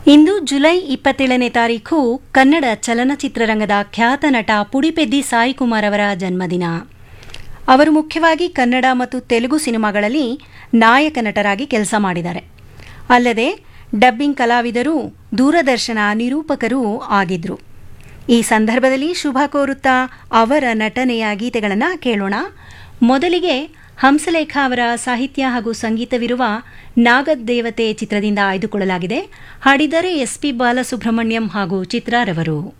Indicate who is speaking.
Speaker 1: ಇಂದು July ಇಪ್ಪತ್ತೇಳನೇ ತಾರೀಖು ಕನ್ನಡ ಚಲನಚಿತ್ರರಂಗದ ಖ್ಯಾತ ನಟ ಪುಡಿಪೆದ್ದಿ ಸಾಯಿಕುಮಾರ್ ಅವರ ಜನ್ಮದಿನ ಅವರು ಮುಖ್ಯವಾಗಿ ಕನ್ನಡ ಮತ್ತು ತೆಲುಗು ಸಿನಿಮಾಗಳಲ್ಲಿ ನಾಯಕ ನಟರಾಗಿ ಕೆಲಸ ಮಾಡಿದ್ದಾರೆ ಅಲ್ಲದೆ ಡಬ್ಬಿಂಗ್ ಕಲಾವಿದರು ದೂರದರ್ಶನ ನಿರೂಪಕರೂ ಆಗಿದ್ರು ಈ ಸಂದರ್ಭದಲ್ಲಿ ಶುಭ ಕೋರುತ್ತಾ ಅವರ ನಟನೆಯ ಗೀತೆಗಳನ್ನು ಕೇಳೋಣ ಮೊದಲಿಗೆ ಹಂಸಲೇಖ ಅವರ ಸಾಹಿತ್ಯ ಹಾಗೂ ಸಂಗೀತವಿರುವ ನಾಗದೇವತೆ ಚಿತ್ರದಿಂದ ಆಯ್ದುಕೊಳ್ಳಲಾಗಿದೆ ಹಾಡಿದರೆ ಎಸ್ಪಿ ಬಾಲಸುಬ್ರಹ್ಮಣ್ಯಂ ಹಾಗೂ ಚಿತ್ರಾರವರು